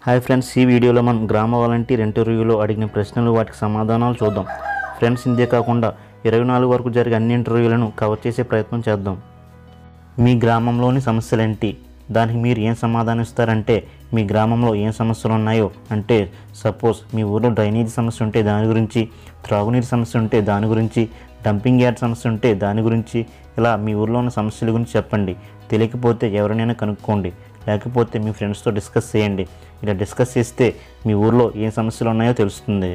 hi friends ఈ వీడియోలో మనం గ్రామ వాలంటీర్ ఇంటర్వ్యూలో అడిగిన ప్రశ్నలు వాటికి సమాధానాలు చూద్దాం ఫ్రెండ్స్ ఇంతే కాకుండా ఇరవై నాలుగు వరకు జరిగే అన్ని ఇంటర్వ్యూలను కవర్ చేసే ప్రయత్నం చేద్దాం మీ గ్రామంలోని సమస్యలేంటి దానికి మీరు ఏం సమాధానం ఇస్తారంటే మీ గ్రామంలో ఏం సమస్యలు ఉన్నాయో అంటే సపోజ్ మీ ఊర్లో డ్రైనేజ్ సమస్య ఉంటే దాని గురించి త్రాగునీరు సమస్య ఉంటే దాని గురించి డంపింగ్ యార్డ్ సమస్య ఉంటే దాని గురించి ఇలా మీ ఊర్లో ఉన్న సమస్యల గురించి చెప్పండి తెలియకపోతే ఎవరినైనా కనుక్కోండి లేకపోతే మీ ఫ్రెండ్స్తో డిస్కస్ చేయండి ఇలా డిస్కస్ చేస్తే మీ ఊర్లో ఏం సమస్యలు ఉన్నాయో తెలుస్తుంది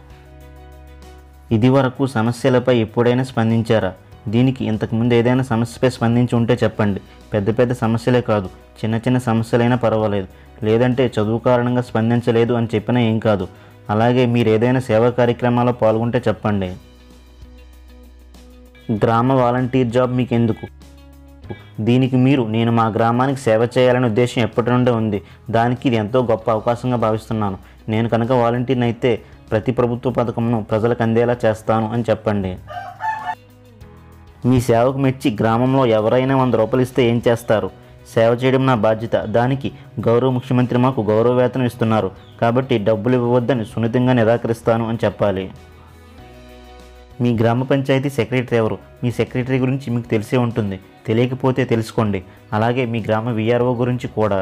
ఇది వరకు సమస్యలపై ఎప్పుడైనా స్పందించారా దీనికి ఇంతకుముందు ఏదైనా సమస్యపై స్పందించి ఉంటే చెప్పండి పెద్ద పెద్ద సమస్యలే కాదు చిన్న చిన్న సమస్యలైనా పర్వాలేదు లేదంటే చదువు కారణంగా స్పందించలేదు అని చెప్పినా ఏం కాదు అలాగే మీరు ఏదైనా సేవా కార్యక్రమాల్లో పాల్గొంటే చెప్పండి గ్రామ వాలంటీర్ జాబ్ మీకు ఎందుకు దీనికి మీరు నేను మా గ్రామానికి సేవ చేయాలనే ఉద్దేశం ఎప్పటి నుండే ఉంది దానికి ఇది ఎంతో గొప్ప అవకాశంగా భావిస్తున్నాను నేను కనుక వాలంటీర్ని అయితే ప్రతి ప్రభుత్వ పథకంను ప్రజలకు అందేలా చేస్తాను అని చెప్పండి మీ సేవకు మెచ్చి గ్రామంలో ఎవరైనా వంద రూపాయలు ఇస్తే ఏం చేస్తారు సేవ చేయడం నా బాధ్యత దానికి గౌరవ ముఖ్యమంత్రి మాకు గౌరవ వేతనం ఇస్తున్నారు కాబట్టి డబ్బులు ఇవ్వవద్దని సున్నితంగా నిరాకరిస్తాను అని చెప్పాలి మీ గ్రామ పంచాయతీ సెక్రటరీ ఎవరు మీ సెక్రటరీ గురించి మీకు తెలిసే ఉంటుంది తెలియకపోతే తెలుసుకోండి అలాగే మీ గ్రామ విఆర్ఓ గురించి కూడా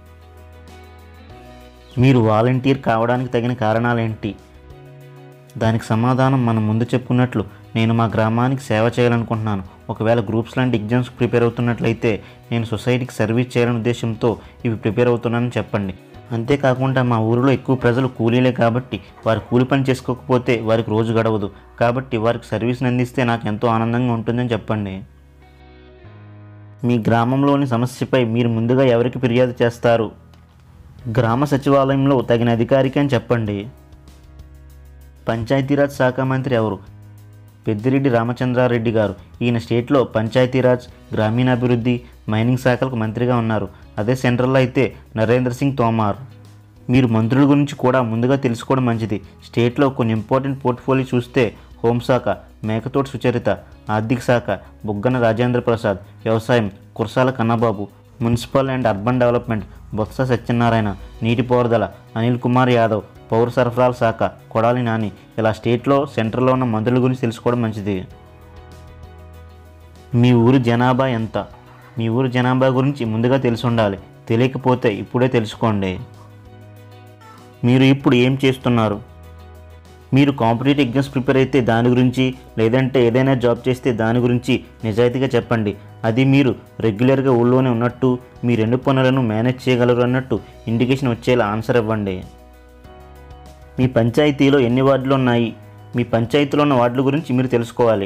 మీరు వాలంటీర్ కావడానికి తగిన కారణాలేంటి దానికి సమాధానం మనం ముందు చెప్పుకున్నట్లు నేను మా గ్రామానికి సేవ చేయాలనుకుంటున్నాను ఒకవేళ గ్రూప్స్ లాంటి ఎగ్జామ్స్ ప్రిపేర్ అవుతున్నట్లయితే నేను సొసైటీకి సర్వీస్ చేయాలనే ఉద్దేశంతో ఇవి ప్రిపేర్ అవుతున్నానని చెప్పండి అంతేకాకుండా మా ఊరిలో ఎక్కువ ప్రజలు కూలీలే కాబట్టి వారు కూలి పని చేసుకోకపోతే వారికి రోజు గడవదు కాబట్టి వారికి సర్వీస్ని అందిస్తే నాకు ఎంతో ఆనందంగా ఉంటుందని చెప్పండి మీ గ్రామంలోని సమస్యపై మీరు ముందుగా ఎవరికి ఫిర్యాదు చేస్తారు గ్రామ సచివాలయంలో తగిన అధికారికి అని చెప్పండి పంచాయతీరాజ్ శాఖ మంత్రి ఎవరు పెద్దిరెడ్డి రామచంద్రారెడ్డి గారు ఈయన స్టేట్లో పంచాయతీరాజ్ గ్రామీణాభివృద్ధి మైనింగ్ శాఖలకు మంత్రిగా ఉన్నారు అదే సెంట్రల్లో అయితే నరేంద్ర సింగ్ తోమార్ మీరు మంత్రుల గురించి కూడా ముందుగా తెలుసుకోవడం మంచిది స్టేట్లో కొన్ని ఇంపార్టెంట్ పోర్ట్ఫోలియో చూస్తే హోంశాఖ మేకతోటి సుచరిత ఆర్థిక శాఖ బుగ్గన రాజేంద్ర ప్రసాద్ వ్యవసాయం Kurasala Kannababu municipal and urban development Botcha Satyanarayana నీటిపారుదల అనిల్ కుమార్ యాదవ్ పౌర సరఫరాల శాఖ కొడాలి నాని ఇలా స్టేట్లో సెంటర్లో ఉన్న మంత్రుల గురించి తెలుసుకోవడం మంచిది మీ ఊరు జనాభా ఎంత మీ ఊరు జనాభా గురించి ముందుగా తెలిసి ఉండాలి తెలియకపోతే ఇప్పుడే తెలుసుకోండి మీరు ఇప్పుడు ఏం చేస్తున్నారు మీరు కాంపిటేటివ్ ఎగ్జామ్స్ ప్రిపేర్ అయితే దాని గురించి లేదంటే ఏదైనా జాబ్ చేస్తే దాని గురించి నిజాయితీగా చెప్పండి అది మీరు రెగ్యులర్గా ఊళ్ళోనే ఉన్నట్టు మీ రెండు పనులను మేనేజ్ చేయగలరు అన్నట్టు ఇండికేషన్ వచ్చేలా ఆన్సర్ ఇవ్వండి మీ పంచాయతీలో ఎన్ని వార్డులు ఉన్నాయి మీ పంచాయతీలో ఉన్న వార్డుల గురించి మీరు తెలుసుకోవాలి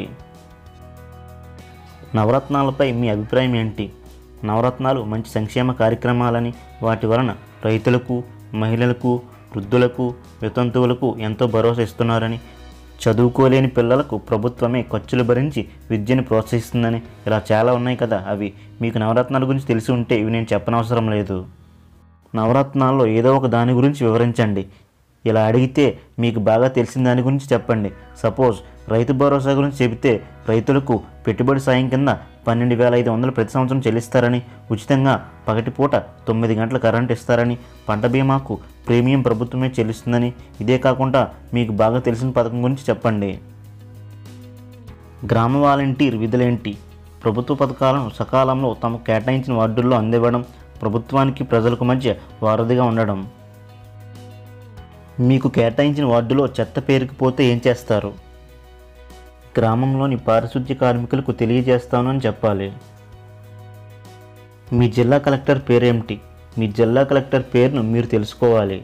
నవరత్నాలపై మీ అభిప్రాయం ఏంటి నవరత్నాలు మంచి సంక్షేమ కార్యక్రమాలని వాటి వలన రైతులకు మహిళలకు వృద్ధులకు వితంతువులకు ఎంతో భరోసా ఇస్తున్నారని చదువుకోలేని పిల్లలకు ప్రభుత్వమే ఖర్చులు భరించి విద్యను ప్రోత్సహిస్తుందని ఇలా చాలా ఉన్నాయి కదా అవి మీకు నవరత్నాల గురించి తెలిసి ఉంటే ఇవి నేను చెప్పనవసరం లేదు నవరత్నాల్లో ఏదో ఒక దాని గురించి వివరించండి ఇలా అడిగితే మీకు బాగా తెలిసిన దాని గురించి చెప్పండి సపోజ్ రైతు భరోసా గురించి చెబితే రైతులకు పెట్టుబడి సాయం కింద పన్నెండు వేల ఐదు వందలు ప్రతి సంవత్సరం చెల్లిస్తారని ఉచితంగా పగటిపూట తొమ్మిది గంటల కరెంట్ ఇస్తారని పంట బీమాకు ప్రీమియం ప్రభుత్వమే చెల్లిస్తుందని ఇదే కాకుండా మీకు బాగా తెలిసిన పథకం గురించి చెప్పండి గ్రామ వాలంటీర్ విధులేంటి ప్రభుత్వ పథకాలను సకాలంలో తమకు కేటాయించిన వార్డుల్లో అందివ్వడం ప్రభుత్వానికి ప్రజలకు మధ్య వారధిగా ఉండడం మీకు కేటాయించిన వార్డులో చెత్త పేరుకుపోతే ఏం చేస్తారు గ్రామంలోని పారిశుద్ధ్య కార్మికులకు తెలియజేస్తాను అని చెప్పాలి మీ జిల్లా కలెక్టర్ పేరేమిటి మీ జిల్లా కలెక్టర్ పేరును మీరు తెలుసుకోవాలి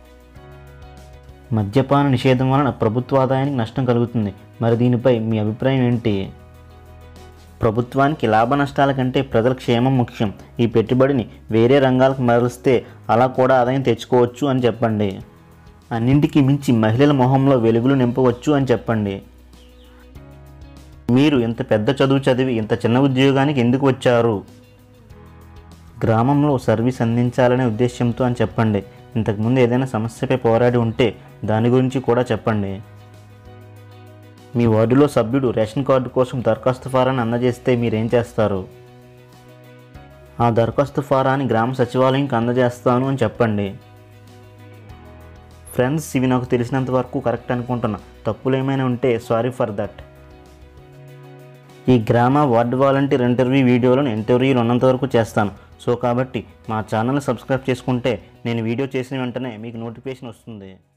మద్యపాన నిషేధం వలన ప్రభుత్వ ఆదాయానికి నష్టం కలుగుతుంది మరి దీనిపై మీ అభిప్రాయం ఏంటి ప్రభుత్వానికి లాభ నష్టాల కంటే ప్రజల క్షేమం ముఖ్యం ఈ పెట్టుబడిని వేరే రంగాలకు మరలిస్తే అలా కూడా ఆదాయం తెచ్చుకోవచ్చు అని చెప్పండి అన్నింటికి మించి మహిళల మొహంలో వెలుగులు నింపవచ్చు అని చెప్పండి మీరు ఇంత పెద్ద చదువు చదివి ఇంత చిన్న ఉద్యోగానికి ఎందుకు వచ్చారు గ్రామంలో సర్వీస్ అందించాలనే ఉద్దేశంతో అని చెప్పండి ఇంతకుముందు ఏదైనా సమస్యపై పోరాడి ఉంటే దాని గురించి కూడా చెప్పండి మీ వార్డులో సభ్యుడు రేషన్ కార్డు కోసం దరఖాస్తు ఫారాన్ని అందజేస్తే మీరేం చేస్తారు ఆ దరఖాస్తు ఫారాన్ని గ్రామ సచివాలయంకి అందజేస్తాను అని చెప్పండి ఫ్రెండ్స్ ఇవి నాకు తెలిసినంత వరకు కరెక్ట్ అనుకుంటున్నా తప్పులు ఏమైనా ఉంటే సారీ ఫర్ దట్ ఈ గ్రామ వార్డు వాలంటీర్ ఇంటర్వ్యూ వీడియోలను ఇంటర్వ్యూలు ఉన్నంత వరకు చేస్తాను సో కాబట్టి మా ఛానల్ సబ్స్క్రైబ్ చేసుకుంటే నేను వీడియో చేసిన వెంటనే మీకు నోటిఫికేషన్ వస్తుంది